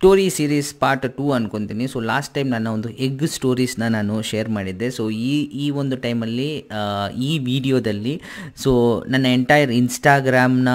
story series part two ಅನ್ಕೊತೀನಿ so last time ನನ್ನ ಒಂದು ಎಗ್ ಸ್ಟೋರೀಸ್ನ ನಾನು ಶೇರ್ ಮಾಡಿದ್ದೆ ಸೊ ಈ ಈ ಒಂದು ಟೈಮಲ್ಲಿ ಈ ವಿಡಿಯೋದಲ್ಲಿ ಸೊ ನನ್ನ ಎಂಟೈರ್ ಇನ್ಸ್ಟಾಗ್ರಾಮ್ನ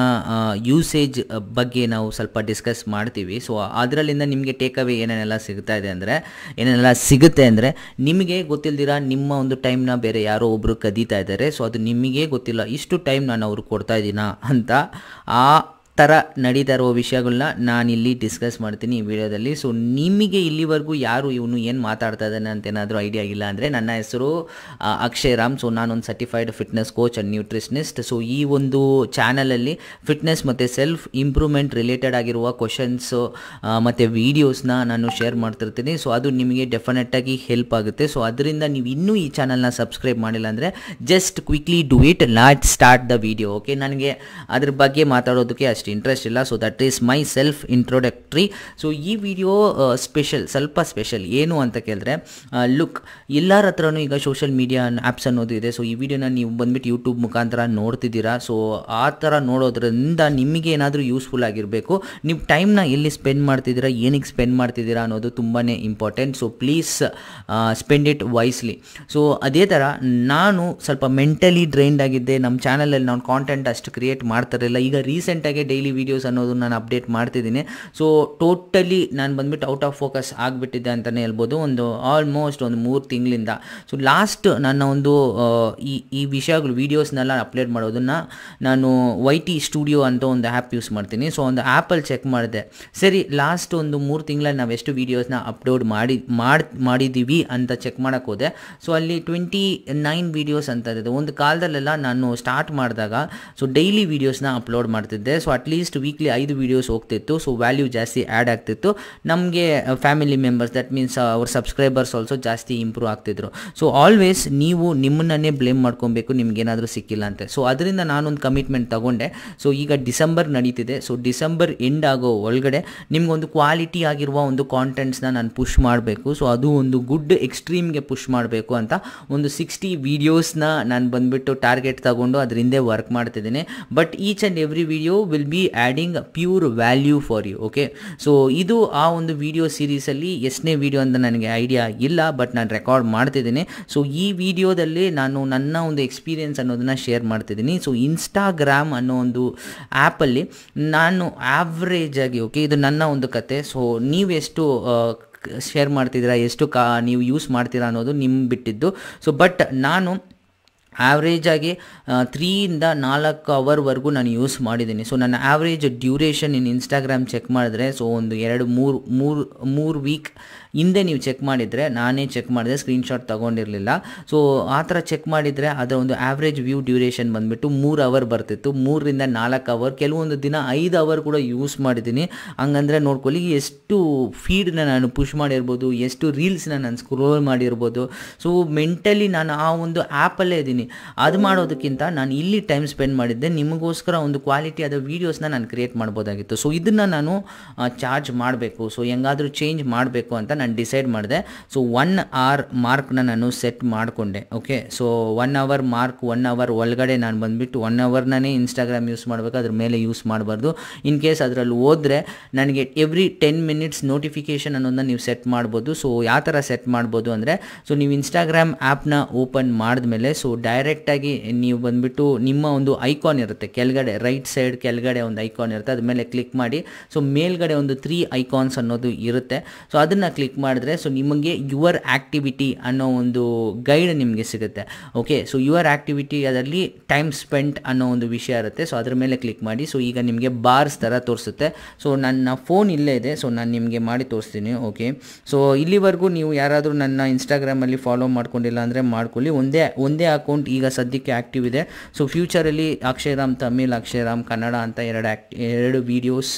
ಯೂಸೇಜ್ ಬಗ್ಗೆ ನಾವು ಸ್ವಲ್ಪ ಡಿಸ್ಕಸ್ ಮಾಡ್ತೀವಿ ಸೊ ಅದರಲ್ಲಿಂದ ನಿಮಗೆ ಟೇಕ್ ಅವೇ ಏನೇನೆಲ್ಲ ಸಿಗ್ತಾ ಇದೆ ಅಂದರೆ ಏನೇನೆಲ್ಲ ಸಿಗುತ್ತೆ ಅಂದರೆ ನಿಮಗೆ ಗೊತ್ತಿಲ್ದಿರ ನಿಮ್ಮ ಒಂದು ಟೈಮ್ನ ಬೇರೆ ಯಾರೋ ಒಬ್ಬರು ಕದೀತಾ ಇದ್ದಾರೆ ಸೊ ಅದು ನಿಮಗೆ ಗೊತ್ತಿಲ್ಲ ಇಷ್ಟು ಟೈಮ್ ನಾನು ಅವ್ರಿಗೆ ಕೊಡ್ತಾ ಇದ್ದೀನಾ ಅಂತ ಆ ಥರ ನಡೀತಾ ಇರೋ ವಿಷಯಗಳನ್ನ ನಾನಿಲ್ಲಿ ಡಿಸ್ಕಸ್ ಮಾಡ್ತೀನಿ ಈ ವಿಡಿಯೋದಲ್ಲಿ ಸೊ ನಿಮಗೆ ಇಲ್ಲಿವರೆಗೂ ಯಾರು ಇವನು ಏನು ಮಾತಾಡ್ತಾ ಇದ್ದಾನೆ ಅಂತ ಏನಾದರೂ ಐಡಿಯಾ ಇಲ್ಲ ಅಂದರೆ ನನ್ನ ಹೆಸರು ಆ, ಅಕ್ಷಯ್ ರಾಮ್ ಸೊ ನಾನೊಂದು certified fitness coach and nutritionist so ಈ ಒಂದು ಚಾನಲಲ್ಲಿ ಫಿಟ್ನೆಸ್ ಮತ್ತು ಸೆಲ್ಫ್ ಇಂಪ್ರೂವ್ಮೆಂಟ್ ರಿಲೇಟೆಡ್ ಆಗಿರುವ ಕ್ವಶನ್ಸು ಮತ್ತು ವೀಡಿಯೋಸ್ನ ನಾನು ಶೇರ್ ಮಾಡ್ತಿರ್ತೀನಿ ಸೊ ಅದು ನಿಮಗೆ ಡೆಫಿನೆಟಾಗಿ ಹೆಲ್ಪ್ ಆಗುತ್ತೆ ಸೊ ಅದರಿಂದ ನೀವು ಇನ್ನೂ ಈ ಚಾನಲ್ನ ಸಬ್ಸ್ಕ್ರೈಬ್ ಮಾಡಿಲ್ಲ ಅಂದರೆ just quickly do it lot start the video okay ನನಗೆ ಅದ್ರ ಬಗ್ಗೆ ಮಾತಾಡೋದಕ್ಕೆ ಅಷ್ಟು ಇಂಟ್ರೆಸ್ಟ್ ಇಲ್ಲ so that is my self introductory so ಈ ವಿಡಿಯೋ ಸ್ಪೆಷಲ್ ಸ್ವಲ್ಪ ಸ್ಪೆಷಲ್ ಏನು ಅಂತ ಕೇಳಿದ್ರೆ ಲುಕ್ ಎಲ್ಲರ ಹತ್ರನೂ ಈಗ ಸೋಷಿಯಲ್ ಮೀಡಿಯಾ ಆ್ಯಪ್ಸ್ ಅನ್ನೋದು ಇದೆ ಸೊ ಈ ವಿಡಿಯೋನ ನೀವು ಬಂದ್ಬಿಟ್ಟು ಯೂಟ್ಯೂಬ್ ಮುಖಾಂತರ ನೋಡ್ತಿದ್ದೀರಾ ಸೊ ಆ ಥರ ನೋಡೋದ್ರಿಂದ ನಿಮಗೆ ಏನಾದರೂ ಯೂಸ್ಫುಲ್ ಆಗಿರಬೇಕು ನೀವು ಟೈಮ್ನ ಎಲ್ಲಿ ಸ್ಪೆಂಡ್ ಮಾಡ್ತಿದ್ದೀರಾ ಏನಕ್ಕೆ ಸ್ಪೆಂಡ್ ಮಾಡ್ತಿದ್ದೀರಾ ಅನ್ನೋದು ತುಂಬಾ important so please spend it wisely so ಅದೇ ಥರ ನಾನು ಸ್ವಲ್ಪ ಮೆಂಟಲಿ ಡ್ರೈನ್ಡ್ ಆಗಿದ್ದೆ ನಮ್ಮ ಚಾನಲಲ್ಲಿ ನಾನು ಕಾಂಟೆಂಟ್ ಅಷ್ಟು ಕ್ರಿಯೇಟ್ ಮಾಡ್ತಾರಿಲ್ಲ ಈಗ ರೀಸೆಂಟಾಗಿ ಡೈಲಿ ವೀಡಿಯೋಸ್ ಅನ್ನೋದು ನಾನು ಅಪ್ಡೇಟ್ ಮಾಡ್ತಿದ್ದೀನಿ ಸೊ ಟೋಟಲಿ ನಾನು ಬಂದ್ಬಿಟ್ಟು ಔಟ್ ಆಫ್ ಫೋಕಸ್ ಆಗಿಬಿಟ್ಟಿದ್ದೆ ಅಂತಲೇ ಹೇಳ್ಬೋದು ಒಂದು ಆಲ್ಮೋಸ್ಟ್ ಒಂದು ಮೂರು ತಿಂಗಳಿಂದ ಸೊ ಲಾಸ್ಟ್ ನನ್ನ ಒಂದು ಆ, ಈ ಈ ವಿಷಯಗಳು ವೀಡಿಯೋಸ್ನೆಲ್ಲ ಅಪ್ಲೋಡ್ ಮಾಡೋದನ್ನು ನಾನು ವೈ ಟಿ ಸ್ಟುಡಿಯೋ ಅಂತ ಒಂದು ಆ್ಯಪ್ ಯೂಸ್ ಮಾಡ್ತೀನಿ ಸೊ ಒಂದು ಆ್ಯಪಲ್ಲಿ ಚೆಕ್ ಮಾಡಿದೆ ಸರಿ ಲಾಸ್ಟ್ ಒಂದು ಮೂರು ತಿಂಗಳಲ್ಲಿ ನಾವು ಎಷ್ಟು ವೀಡಿಯೋಸ್ನ ಅಪ್ಲೋಡ್ ಮಾಡಿ ಮಾಡಿ ಮಾಡಿದ್ದೀವಿ ಅಂತ ಚೆಕ್ ಮಾಡೋಕ್ಕೆ ಹೋದೆ ಸೊ ಅಲ್ಲಿ ಟ್ವೆಂಟಿ ನೈನ್ ವೀಡಿಯೋಸ್ ಅಂತ ಇದೆ ಒಂದು ಕಾಲದಲ್ಲೆಲ್ಲ ನಾನು ಸ್ಟಾರ್ಟ್ ಮಾಡಿದಾಗ ಸೊ ಡೈಲಿ ವೀಡಿಯೋಸ್ನ ಅಪ್ಲೋಡ್ ಮಾಡ್ತಿದ್ದೆ ಸೊ ಅಟ್ಲೀಸ್ಟ್ ವೀಕ್ಲಿ ಐದು ವೀಡಿಯೋಸ್ ಹೋಗ್ತಿತ್ತು ಸೊ ವ್ಯಾಲ್ಯೂ ಜಾಸ್ತಿ ಆ್ಯಡ್ ಆಗ್ತಿತ್ತು ನಮಗೆ ಫ್ಯಾಮಿಲಿ ಮೆಂಬರ್ಸ್ ದಟ್ ಮೀನ್ಸ್ ಅವ್ರ ಸಬ್ಸ್ಕ್ರೈಬರ್ಸ್ ಆಲ್ಸೋ ಜಾಸ್ತಿ ಇಂಪ್ರೂವ್ ಆಗ್ತಿದ್ರು ಸೊ ಆಲ್ವೇಸ್ ನೀವು ನಿಮ್ಮನ್ನೇ ಬ್ಲೇಮ್ ಮಾಡ್ಕೊಬೇಕು ನಿಮ್ಗೇನಾದರೂ ಸಿಕ್ಕಿಲ್ಲ ಅಂತ ಸೊ ಅದರಿಂದ ನಾನೊಂದು ಕಮಿಟ್ಮೆಂಟ್ ತಗೊಂಡೆ ಸೊ ಈಗ ಡಿಸೆಂಬರ್ ನಡೀತಿದೆ ಸೊ ಡಿಸೆಂಬರ್ ಎಂಡ್ ಆಗೋ ಒಳಗಡೆ ನಿಮ್ಗೊಂದು ಕ್ವಾಲಿಟಿ ಆಗಿರುವ ಒಂದು ಕಾಂಟೆಂಟ್ಸ್ನ ನಾನು ಪುಷ್ ಮಾಡಬೇಕು ಸೊ ಅದು ಒಂದು ಗುಡ್ ಎಕ್ಸ್ಟ್ರೀಮ್ಗೆ ಪುಷ್ ಮಾಡಬೇಕು ಅಂತ ಒಂದು ಸಿಕ್ಸ್ಟಿ ವೀಡಿಯೋಸ್ನ ನಾನು ಬಂದುಬಿಟ್ಟು ಟಾರ್ಗೆಟ್ ತಗೊಂಡು ಅದ್ರ ಹಿಂದೆ ವರ್ಕ್ ಮಾಡ್ತಿದ್ದೀನಿ but each and every video will be adding pure value for you okay so ಇದು ಆ ಒಂದು ವಿಡಿಯೋ ಸೀರೀಸಲ್ಲಿ ಎಷ್ಟನೇ ವಿಡಿಯೋ ಅಂತ ನನಗೆ ಐಡಿಯಾ ಇಲ್ಲ ಬಟ್ ನಾನು ರೆಕಾರ್ಡ್ ಮಾಡ್ತಿದ್ದೀನಿ ಸೊ ಈ ವಿಡಿಯೋದಲ್ಲಿ ನಾನು ನನ್ನ ಒಂದು ಎಕ್ಸ್ಪೀರಿಯನ್ಸ್ ಅನ್ನೋದನ್ನ ಶೇರ್ ಮಾಡ್ತಿದ್ದೀನಿ ಸೊ ಇನ್ಸ್ಟಾಗ್ರಾಮ್ ಅನ್ನೋ ಒಂದು ಆ್ಯಪಲ್ಲಿ ನಾನು ಆವ್ರೇಜ್ ಆಗಿ ಓಕೆ ಇದು ನನ್ನ ಒಂದು ಕತೆ ಸೊ ನೀವೆಷ್ಟು ಶೇರ್ ಮಾಡ್ತಿದ್ದೀರಾ ಎಷ್ಟು ಕಾ ನೀವು ಯೂಸ್ ಮಾಡ್ತೀರಾ ಅನ್ನೋದು ನಿಮ್ಮ ಬಿಟ್ಟಿದ್ದು ಸೊ ಬಟ್ ನಾನು ಆವ್ರೇಜ್ ಆಗಿ ತ್ರೀಯಿಂದ ನಾಲ್ಕು ಅವರ್ವರೆಗೂ ನಾನು ಯೂಸ್ ಮಾಡಿದ್ದೀನಿ ಸೊ ನನ್ನ average duration in Instagram check ಮಾಡಿದ್ರೆ ಸೊ ಒಂದು ಎರಡು ಮೂರು ಮೂರು ಮೂರು ವೀಕ್ ಹಿಂದೆ ನೀವು ಚೆಕ್ ಮಾಡಿದರೆ ನಾನೇ ಚೆಕ್ ಮಾಡಿದೆ ಸ್ಕ್ರೀನ್ಶಾಟ್ ತೊಗೊಂಡಿರಲಿಲ್ಲ ಸೊ ಆ ಥರ ಚೆಕ್ ಮಾಡಿದರೆ ಅದರ ಒಂದು ಆವ್ರೇಜ್ ವ್ಯೂ ಡ್ಯೂರೇಷನ್ ಬಂದುಬಿಟ್ಟು ಮೂರು ಅವರ್ ಬರ್ತಿತ್ತು ಮೂರರಿಂದ ನಾಲ್ಕು ಅವರ್ ಕೆಲವೊಂದು ದಿನ ಐದು ಅವರ್ ಕೂಡ ಯೂಸ್ ಮಾಡಿದ್ದೀನಿ ಹಂಗಂದರೆ ನೋಡ್ಕೊಳ್ಳಿ ಎಷ್ಟು ಫೀಡ್ನ ನಾನು ಪುಷ್ ಮಾಡಿರ್ಬೋದು ಎಷ್ಟು ರೀಲ್ಸ್ನ ನಾನು ಸ್ಕ್ರೋಲ್ ಮಾಡಿರ್ಬೋದು ಸೊ ಮೆಂಟಲಿ ನಾನು ಆ ಒಂದು ಆ್ಯಪಲ್ಲೇ ಇದ್ದೀನಿ ಅದು ಮಾಡೋದಕ್ಕಿಂತ ನಾನು ಇಲ್ಲಿ ಟೈಮ್ ಸ್ಪೆಂಡ್ ಮಾಡಿದ್ದೆ ನಿಮಗೋಸ್ಕರ ಒಂದು ಕ್ವಾಲಿಟಿ ಆದ ವೀಡಿಯೋಸ್ನ ನಾನು ಕ್ರಿಯೇಟ್ ಮಾಡ್ಬೋದಾಗಿತ್ತು ಸೊ ಇದನ್ನು ನಾನು ಚಾರ್ಜ್ ಮಾಡಬೇಕು ಸೊ ಹೆಂಗಾದರೂ ಚೇಂಜ್ ಮಾಡಬೇಕು ಅಂತ ನಾನು ಡಿಸೈಡ್ ಮಾಡಿದೆ ಸೊ ಒನ್ ಅವರ್ ಮಾರ್ಕ್ನ ನಾನು ಸೆಟ್ ಮಾಡಿಕೊಂಡೆ okay so one hour mark one hour ಒಳಗಡೆ ನಾನು ಬಂದುಬಿಟ್ಟು ಒನ್ ಅವರ್ನೇ ಇನ್ಸ್ಟಾಗ್ರಾಮ್ ಯೂಸ್ ಮಾಡಬೇಕು ಅದ್ರ ಮೇಲೆ ಯೂಸ್ ಮಾಡಬಾರ್ದು ಇನ್ ಕೇಸ್ ಅದರಲ್ಲಿ ಹೋದರೆ ನನಗೆ ಎವ್ರಿ ಟೆನ್ ಮಿನಿಟ್ಸ್ ನೋಟಿಫಿಕೇಷನ್ ಅನ್ನೋದನ್ನ ನೀವು ಸೆಟ್ ಮಾಡ್ಬೋದು ಸೊ ಯಾವ ಥರ ಸೆಟ್ ಮಾಡ್ಬೋದು ಅಂದರೆ ಸೊ ನೀವು ಇನ್ಸ್ಟಾಗ್ರಾಮ್ ಆ್ಯಪ್ನ ಓಪನ್ ಮಾಡಿದ್ಮೇಲೆ ಸೊ ಡೈರೆಕ್ಟಾಗಿ ನೀವು ಬಂದುಬಿಟ್ಟು ನಿಮ್ಮ ಒಂದು ಐಕಾನ್ ಇರುತ್ತೆ ಕೆಳಗಡೆ ರೈಟ್ ಸೈಡ್ ಕೆಳಗಡೆ ಒಂದು ಐಕಾನ್ ಇರುತ್ತೆ ಅದ್ರ ಮೇಲೆ ಕ್ಲಿಕ್ ಮಾಡಿ ಸೊ ಮೇಲ್ಗಡೆ ಒಂದು ತ್ರೀ ಐಕಾನ್ಸ್ ಅನ್ನೋದು ಇರುತ್ತೆ ಸೊ ಅದನ್ನು ಕ್ಲಿಕ್ ಮಾಡಿದ್ರೆ ಸೊ ನಿಮಗೆ ಯುವರ್ ಆ್ಯಕ್ಟಿವಿಟಿ ಅನ್ನೋ ಒಂದು ಗೈಡ್ ನಿಮಗೆ ಸಿಗುತ್ತೆ ಓಕೆ ಸೊ ಯುವರ್ ಆ್ಯಕ್ಟಿವಿಟಿ ಅದರಲ್ಲಿ ಟೈಮ್ ಸ್ಪೆಂಟ್ ಅನ್ನೋ ಒಂದು ವಿಷಯ ಇರುತ್ತೆ ಸೊ ಅದ್ರ ಮೇಲೆ ಕ್ಲಿಕ್ ಮಾಡಿ ಸೊ ಈಗ ನಿಮಗೆ ಬಾರ್ಸ್ ಥರ ತೋರಿಸುತ್ತೆ ಸೊ ನನ್ನ ಫೋನ್ ಇಲ್ಲೇ ಇದೆ ಸೊ ನಾನು ನಿಮಗೆ ಮಾಡಿ ತೋರಿಸ್ತೀನಿ ಓಕೆ ಸೊ ಇಲ್ಲಿವರೆಗೂ ನೀವು ಯಾರಾದರೂ ನನ್ನ ಇನ್ಸ್ಟಾಗ್ರಾಮಲ್ಲಿ ಫಾಲೋ ಮಾಡ್ಕೊಂಡಿಲ್ಲ ಅಂದರೆ ಮಾಡ್ಕೊಳ್ಳಿ ಒಂದೇ ಒಂದೇ ಅಕೌಂಟ್ ಈಗ ಸದ್ಯಕ್ಕೆ ಆ್ಯಕ್ಟಿವ್ ಇದೆ ಸೊ ಫ್ಯೂಚರಲ್ಲಿ ಅಕ್ಷಯರಾಮ್ ತಮಿಳ್ ಅಕ್ಷಯರಾಮ್ ಕನ್ನಡ ಅಂತ ಎರಡು ಆ್ಯಕ್ಟ್ ಎರಡು ವೀಡಿಯೋಸ್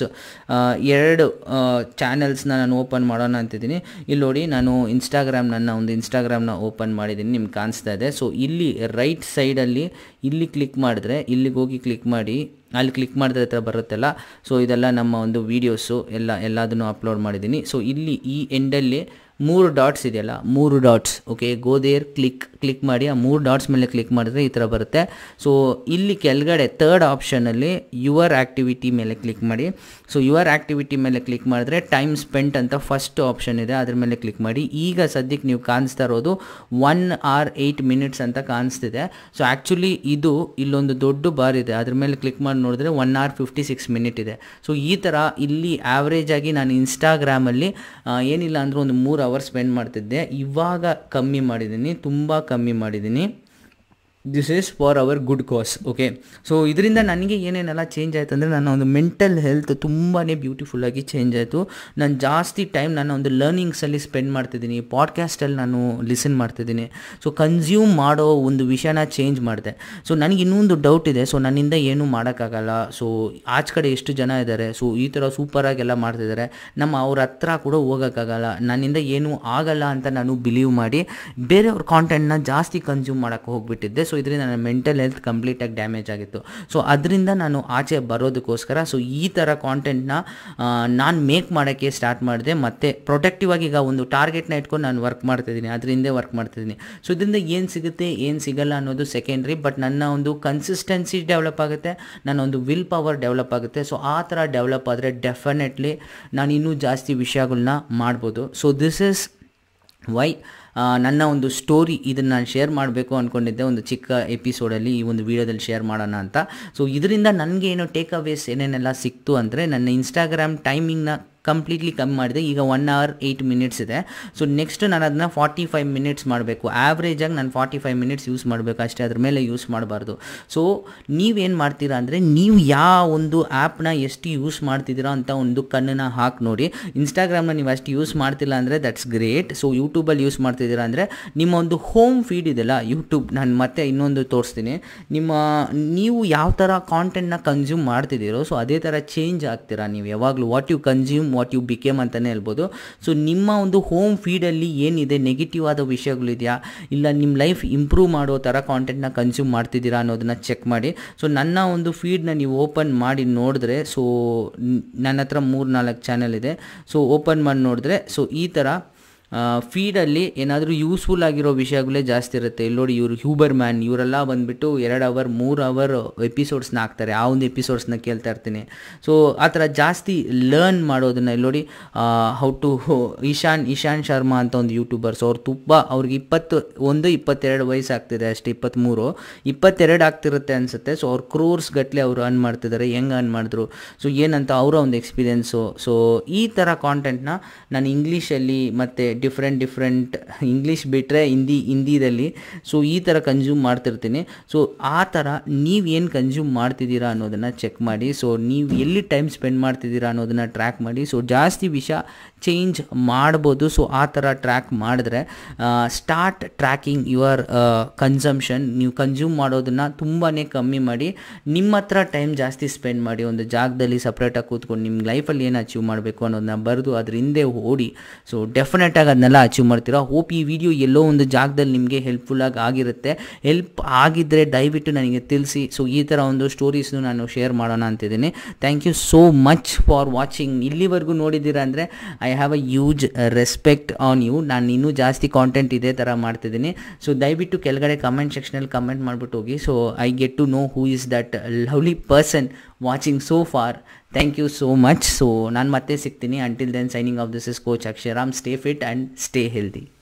ಎರಡು ಚಾನಲ್ಸ್ನ ನಾನು ಓಪನ್ ಮಾಡೋಣ ಅಂತಿದ್ದೀನಿ ಇಲ್ಲಿ ನೋಡಿ ನಾನು ಇನ್ಸ್ಟಾಗ್ರಾಮ್ ನನ್ನ ಒಂದು ಇನ್ಸ್ಟಾಗ್ರಾಮ್ನ ಓಪನ್ ಮಾಡಿದ್ದೀನಿ ನಿಮ್ಗೆ ಕಾಣಿಸ್ತಾ ಇದೆ ಸೊ ಇಲ್ಲಿ ರೈಟ್ ಸೈಡಲ್ಲಿ ಇಲ್ಲಿ ಕ್ಲಿಕ್ ಮಾಡಿದ್ರೆ ಇಲ್ಲಿಗೆ ಹೋಗಿ ಕ್ಲಿಕ್ ಮಾಡಿ ಅಲ್ಲಿ ಕ್ಲಿಕ್ ಮಾಡಿದ್ರೆ ಹತ್ರ ಬರುತ್ತಲ್ಲ ಸೊ ಇದೆಲ್ಲ ನಮ್ಮ ಒಂದು ವೀಡಿಯೋಸು ಎಲ್ಲ ಎಲ್ಲದನ್ನು ಅಪ್ಲೋಡ್ ಮಾಡಿದ್ದೀನಿ ಸೊ ಇಲ್ಲಿ ಈ ಎಂಡಲ್ಲಿ ಮೂರು ಡಾಟ್ಸ್ ಇದೆಯಲ್ಲ ಮೂರು dots okay go there click click ಮಾಡಿ ಆ ಮೂರು ಡಾಟ್ಸ್ ಮೇಲೆ ಕ್ಲಿಕ್ ಮಾಡಿದ್ರೆ ಈ ಥರ ಬರುತ್ತೆ ಸೊ ಇಲ್ಲಿ ಕೆಳಗಡೆ ತರ್ಡ್ ಆಪ್ಷನಲ್ಲಿ ಯುವರ್ ಆ್ಯಕ್ಟಿವಿಟಿ ಮೇಲೆ ಕ್ಲಿಕ್ ಮಾಡಿ ಸೊ ಯುವರ್ ಆ್ಯಕ್ಟಿವಿಟಿ ಮೇಲೆ ಕ್ಲಿಕ್ ಮಾಡಿದ್ರೆ ಟೈಮ್ ಸ್ಪೆಂಟ್ ಅಂತ ಫಸ್ಟ್ ಆಪ್ಷನ್ ಇದೆ ಅದ್ರ ಮೇಲೆ ಕ್ಲಿಕ್ ಮಾಡಿ ಈಗ ಸದ್ಯಕ್ಕೆ ನೀವು ಕಾಣಿಸ್ತಾ ಇರೋದು ಒನ್ ಆರ್ ಏಯ್ಟ್ ಮಿನಿಟ್ಸ್ ಅಂತ ಕಾಣಿಸ್ತಿದೆ ಸೊ ಆ್ಯಕ್ಚುಲಿ ಇದು ಇಲ್ಲೊಂದು ದೊಡ್ಡ ಬಾರ್ ಇದೆ ಅದ್ರ ಮೇಲೆ ಕ್ಲಿಕ್ ಮಾಡಿ ನೋಡಿದ್ರೆ one hour fifty six minute ಇದೆ ಸೊ ಈ ಥರ ಇಲ್ಲಿ ಆ್ಯಾವ್ರೇಜ್ ಆಗಿ ನಾನು ಇನ್ಸ್ಟಾಗ್ರಾಮಲ್ಲಿ ಏನಿಲ್ಲ ಅಂದರೂ ಒಂದು ಮೂರು ಅವರ್ ಸ್ಪೆಂಡ್ ಮಾಡ್ತಿದ್ದೆ ಇವಾಗ ಕಮ್ಮಿ ಮಾಡಿದ್ದೀನಿ ತುಂಬ ಕಮ್ಮಿ ಮಾಡಿದ್ದೀನಿ this is for our good cause okay so ಇದರಿಂದ ನನಗೆ ಏನೇನೆಲ್ಲ ಚೇಂಜ್ ಆಯಿತು ಅಂದರೆ ನನ್ನ ಒಂದು ಮೆಂಟಲ್ ಹೆಲ್ತ್ ತುಂಬಾ ಬ್ಯೂಟಿಫುಲ್ಲಾಗಿ ಚೇಂಜ್ ಆಯಿತು ನಾನು ಜಾಸ್ತಿ ಟೈಮ್ ನನ್ನ ಒಂದು ಲರ್ನಿಂಗ್ಸಲ್ಲಿ ಸ್ಪೆಂಡ್ ಮಾಡ್ತಿದ್ದೀನಿ ಪಾಡ್ಕ್ಯಾಸ್ಟಲ್ಲಿ ನಾನು ಲಿಸನ್ ಮಾಡ್ತಿದ್ದೀನಿ ಸೊ ಕನ್ಸ್ಯೂಮ್ ಮಾಡೋ ಒಂದು ವಿಷಯನ ಚೇಂಜ್ ಮಾಡಿದೆ ಸೊ ನನಗೆ ಇನ್ನೊಂದು ಡೌಟ್ ಇದೆ ಸೊ ನನ್ನಿಂದ ಏನೂ ಮಾಡೋಕ್ಕಾಗಲ್ಲ ಸೊ ಆಚೆ ಕಡೆ ಎಷ್ಟು ಜನ ಇದ್ದಾರೆ ಸೊ ಈ ಥರ ಸೂಪರಾಗೆಲ್ಲ ಮಾಡ್ತಿದ್ದಾರೆ ನಮ್ಮ ಅವ್ರ ಹತ್ರ ಕೂಡ ಹೋಗೋಕ್ಕಾಗಲ್ಲ ನನ್ನಿಂದ ಏನೂ ಆಗಲ್ಲ ಅಂತ ನಾನು ಬಿಲೀವ್ ಮಾಡಿ ಬೇರೆಯವ್ರ ಕಾಂಟೆಂಟ್ನ ಜಾಸ್ತಿ ಕನ್ಸ್ಯೂಮ್ ಮಾಡೋಕ್ಕೆ ಹೋಗ್ಬಿಟ್ಟಿದ್ದೆ ಸೊ ಇದರಿಂದ ನನ್ನ ಮೆಂಟಲ್ ಹೆಲ್ತ್ ಕಂಪ್ಲೀಟಾಗಿ ಡ್ಯಾಮೇಜ್ ಆಗಿತ್ತು ಸೊ ಅದರಿಂದ ನಾನು ಆಚೆ ಬರೋದಕ್ಕೋಸ್ಕರ ಸೊ ಈ ಥರ ಕಾಂಟೆಂಟ್ನ ನಾನು ಮೇಕ್ ಮಾಡೋಕ್ಕೆ ಸ್ಟಾರ್ಟ್ ಮಾಡಿದೆ ಮತ್ತು ಪ್ರೊಟೆಕ್ಟಿವ್ ಆಗಿ ಈಗ ಒಂದು ಟಾರ್ಗೆಟ್ನ ಇಟ್ಕೊಂಡು ನಾನು ವರ್ಕ್ ಮಾಡ್ತಿದ್ದೀನಿ ಅದರಿಂದ ವರ್ಕ್ ಮಾಡ್ತಿದ್ದೀನಿ ಸೊ ಇದರಿಂದ ಏನು ಸಿಗುತ್ತೆ ಏನು ಸಿಗಲ್ಲ ಅನ್ನೋದು ಸೆಕೆಂಡ್ರಿ ಬಟ್ ನನ್ನ ಒಂದು ಕನ್ಸಿಸ್ಟೆನ್ಸಿ ಡೆವಲಪ್ ಆಗುತ್ತೆ ನನ್ನ ಒಂದು ವಿಲ್ ಪವರ್ ಡೆವಲಪ್ ಆಗುತ್ತೆ ಸೊ ಆ ಥರ ಡೆವಲಪ್ ಆದರೆ ಡೆಫಿನೆಟ್ಲಿ ನಾನು ಇನ್ನೂ ಜಾಸ್ತಿ ವಿಷಯಗಳನ್ನ ಮಾಡ್ಬೋದು ಸೊ ದಿಸ್ ಇಸ್ ವೈ ನನ್ನ ಒಂದು ಸ್ಟೋರಿ ಇದನ್ನು ನಾನು ಶೇರ್ ಮಾಡಬೇಕು ಅಂದ್ಕೊಂಡಿದ್ದೆ ಒಂದು ಚಿಕ್ಕ ಎಪಿಸೋಡಲ್ಲಿ ಈ ಒಂದು ವೀಡಿಯೋದಲ್ಲಿ ಶೇರ್ ಮಾಡೋಣ ಅಂತ ಸೊ ಇದರಿಂದ ನನಗೆ ಏನು ಟೇಕ್ ಅವೇಸ್ ಏನೇನೆಲ್ಲ ಸಿಕ್ತು ಅಂದರೆ ನನ್ನ ಇನ್ಸ್ಟಾಗ್ರಾಮ್ ಟೈಮಿಂಗ್ನ ಕಂಪ್ಲೀಟ್ಲಿ ಕಮ್ಮಿ ಮಾಡಿದೆ ಈಗ ಒನ್ ಅವರ್ ಏಯ್ಟ್ ಮಿನಿಟ್ಸ್ ಇದೆ ಸೊ ನೆಕ್ಸ್ಟ್ ನಾನು ಅದನ್ನ ಫಾರ್ಟಿ ಫೈವ್ ಮಿನಿಟ್ಸ್ ಮಾಡಬೇಕು ಆ್ಯಾವ್ರೇಜಾಗಿ ನಾನು ಫಾರ್ಟಿ ಫೈವ್ ಮಿನಿಟ್ಸ್ ಯೂಸ್ ಮಾಡಬೇಕು ಅಷ್ಟೇ ಅದ್ರ ಮೇಲೆ ಯೂಸ್ ಮಾಡಬಾರ್ದು ಸೊ ನೀವೇನು ಮಾಡ್ತೀರಾ ಅಂದರೆ ನೀವು ಯಾವ ಒಂದು ಆ್ಯಪ್ನ ಎಷ್ಟು ಯೂಸ್ ಮಾಡ್ತಿದ್ದೀರಾ ಅಂತ ಒಂದು ಕಣ್ಣನ್ನ ಹಾಕಿ ನೋಡಿ ಇನ್ಸ್ಟಾಗ್ರಾಮ್ನ ನೀವು ಅಷ್ಟು ಯೂಸ್ ಮಾಡ್ತಿಲ್ಲ ಅಂದರೆ ದಟ್ಸ್ ಗ್ರೇಟ್ ಸೊ ಯೂಟ್ಯೂಬಲ್ಲಿ ಯೂಸ್ ಮಾಡ್ತಿದ್ದೀರಾ ಅಂದರೆ ನಿಮ್ಮ ಒಂದು ಹೋಮ್ ಫೀಡ್ ಇದೆಯಲ್ಲ ಯೂಟ್ಯೂಬ್ ನಾನು ಮತ್ತೆ ಇನ್ನೊಂದು ತೋರಿಸ್ತೀನಿ ನಿಮ್ಮ ನೀವು ಯಾವ ಥರ ಕಾಂಟೆಂಟ್ನ ಕನ್ಸ್ಯೂಮ್ ಮಾಡ್ತಿದ್ದೀರೋ ಸೊ ಅದೇ ಥರ ಚೇಂಜ್ ಆಗ್ತೀರಾ ನೀವು ಯಾವಾಗಲೂ what you consume what you became ಅಂತಲೇ ಹೇಳ್ಬೋದು ಸೊ ನಿಮ್ಮ ಒಂದು ಹೋಮ್ ಫೀಡಲ್ಲಿ ಏನಿದೆ ನೆಗೆಟಿವ್ ಆದ ವಿಷಯಗಳಿದೆಯಾ ಇಲ್ಲ ನಿಮ್ಮ ಲೈಫ್ ಇಂಪ್ರೂವ್ ಮಾಡೋ ಥರ ಕಾಂಟೆಂಟ್ನ ಕನ್ಸ್ಯೂಮ್ ಮಾಡ್ತಿದ್ದೀರಾ ಅನ್ನೋದನ್ನ ಚೆಕ್ ಮಾಡಿ ಸೊ ನನ್ನ ಒಂದು ಫೀಡ್ನ ನೀವು ಓಪನ್ ಮಾಡಿ ನೋಡಿದ್ರೆ ಸೊ ನನ್ನ ಹತ್ರ ಮೂರು ನಾಲ್ಕು ಚಾನಲ್ ಇದೆ ಸೊ ಓಪನ್ ಮಾಡಿ ನೋಡಿದ್ರೆ ಸೊ ಈ ಥರ ಫೀಡಲ್ಲಿ ಏನಾದರೂ ಯೂಸ್ಫುಲ್ ಆಗಿರೋ ವಿಷಯಗಳೇ ಜಾಸ್ತಿ ಇರುತ್ತೆ ಇಲ್ಲಿ ನೋಡಿ ಇವರು ಹ್ಯೂಬರ್ ಮ್ಯಾನ್ ಇವರೆಲ್ಲ ಬಂದುಬಿಟ್ಟು ಎರಡು ಅವರ್ ಮೂರು ಅವರ್ ಎಪಿಸೋಡ್ಸ್ನ ಹಾಕ್ತಾರೆ ಆ ಒಂದು ಎಪಿಸೋಡ್ಸ್ನ ಕೇಳ್ತಾ ಇರ್ತೀನಿ ಸೊ ಆ ಥರ ಜಾಸ್ತಿ ಲರ್ನ್ ಮಾಡೋದನ್ನ ಇಲ್ಲಿ ನೋಡಿ ಹೌ ಟು ಇಶಾನ್ ಇಶಾನ್ ಶರ್ಮಾ ಅಂತ ಒಂದು ಯೂಟ್ಯೂಬರ್ಸ್ ಅವ್ರು ತುಂಬ ಅವ್ರಿಗೆ ಇಪ್ಪತ್ತು ಒಂದು ಇಪ್ಪತ್ತೆರಡು ವಯಸ್ಸು ಆಗ್ತಿದೆ ಅಷ್ಟೇ ಇಪ್ಪತ್ತ್ಮೂರು ಇಪ್ಪತ್ತೆರಡು ಆಗ್ತಿರುತ್ತೆ ಅನಿಸುತ್ತೆ ಸೊ ಅವ್ರು ಕ್ರೋರ್ಸ್ ಗಟ್ಟಲೆ ಅವರು ಅರ್ನ್ ಮಾಡ್ತಿದ್ದಾರೆ ಹೆಂಗೆ ಅರ್ನ್ ಮಾಡಿದ್ರು ಸೊ ಏನಂತ ಅವರ ಒಂದು ಎಕ್ಸ್ಪೀರಿಯೆನ್ಸು ಸೊ ಈ ಥರ ಕಾಂಟೆಂಟ್ನ ನಾನು ಇಂಗ್ಲೀಷಲ್ಲಿ ಮತ್ತು ಡಿಫ್ರೆಂಟ್ ಡಿಫ್ರೆಂಟ್ ಇಂಗ್ಲೀಷ್ ಬಿಟ್ಟರೆ ಹಿಂದಿ ಹಿಂದಿದಲ್ಲಿ ಸೊ ಈ ಥರ ಕನ್ಸ್ಯೂಮ್ ಮಾಡ್ತಿರ್ತೀನಿ ಸೊ ಆ ಥರ ನೀವು ಏನು ಕನ್ಸ್ಯೂಮ್ ಮಾಡ್ತಿದ್ದೀರಾ ಅನ್ನೋದನ್ನು ಚೆಕ್ ಮಾಡಿ ಸೊ ನೀವು ಎಲ್ಲಿ ಟೈಮ್ ಸ್ಪೆಂಡ್ ಮಾಡ್ತಿದ್ದೀರಾ ಅನ್ನೋದನ್ನು ಟ್ರ್ಯಾಕ್ ಮಾಡಿ ಸೊ ಜಾಸ್ತಿ ವಿಷಯ ಚೇಂಜ್ ಮಾಡ್ಬೋದು ಸೊ ಆ ಥರ ಟ್ರ್ಯಾಕ್ ಮಾಡಿದ್ರೆ ಸ್ಟಾರ್ಟ್ ಟ್ರ್ಯಾಕಿಂಗ್ ಯುವರ್ ಕನ್ಸಂಪ್ಷನ್ ನೀವು ಕನ್ಸ್ಯೂಮ್ ಮಾಡೋದನ್ನು ತುಂಬಾ ಕಮ್ಮಿ ಮಾಡಿ ನಿಮ್ಮ ಹತ್ರ ಟೈಮ್ ಜಾಸ್ತಿ ಸ್ಪೆಂಡ್ ಮಾಡಿ ಒಂದು ಜಾಗದಲ್ಲಿ ಸಪ್ರೇಟಾಗಿ ಕೂತ್ಕೊಂಡು ನಿಮ್ಮ ಲೈಫಲ್ಲಿ ಏನು ಅಚೀವ್ ಮಾಡಬೇಕು ಅನ್ನೋದನ್ನ ಬರೆದು ಅದ್ರ ಹಿಂದೆ ಓಡಿ ಸೊ ಡೆಫಿನೆಟಾಗಿ ಅದನ್ನೆಲ್ಲ ಅಚೀವ್ ಮಾಡ್ತೀರಾ ಹೋಪ್ ಈ ವಿಡಿಯೋ ಎಲ್ಲೋ ಒಂದು ಜಾಗದಲ್ಲಿ ನಿಮಗೆ ಹೆಲ್ಪ್ಫುಲ್ಲಾಗಿ ಆಗಿರುತ್ತೆ ಹೆಲ್ಪ್ ಆಗಿದ್ದರೆ ದಯವಿಟ್ಟು ನನಗೆ ತಿಳಿಸಿ ಸೊ ಈ ಥರ ಒಂದು ಸ್ಟೋರೀಸ್ನು ನಾನು ಶೇರ್ ಮಾಡೋಣ ಅಂತಿದ್ದೀನಿ thank you so much for watching ಇಲ್ಲಿವರೆಗೂ ನೋಡಿದ್ದೀರಾ ಅಂದರೆ I have a huge respect on you ನಾನು ಇನ್ನೂ ಜಾಸ್ತಿ ಕಾಂಟೆಂಟ್ ಇದೇ ಥರ ಮಾಡ್ತಿದ್ದೀನಿ ಸೊ ದಯವಿಟ್ಟು ಕೆಳಗಡೆ ಕಮೆಂಟ್ ಸೆಕ್ಷನಲ್ಲಿ ಕಮೆಂಟ್ ಮಾಡಿಬಿಟ್ಟು ಹೋಗಿ so I get to know who is that lovely person watching so far thank you so much so ನಾನು ಮತ್ತೆ ಸಿಗ್ತೀನಿ until then signing off this is coach Akshayram stay fit and stay healthy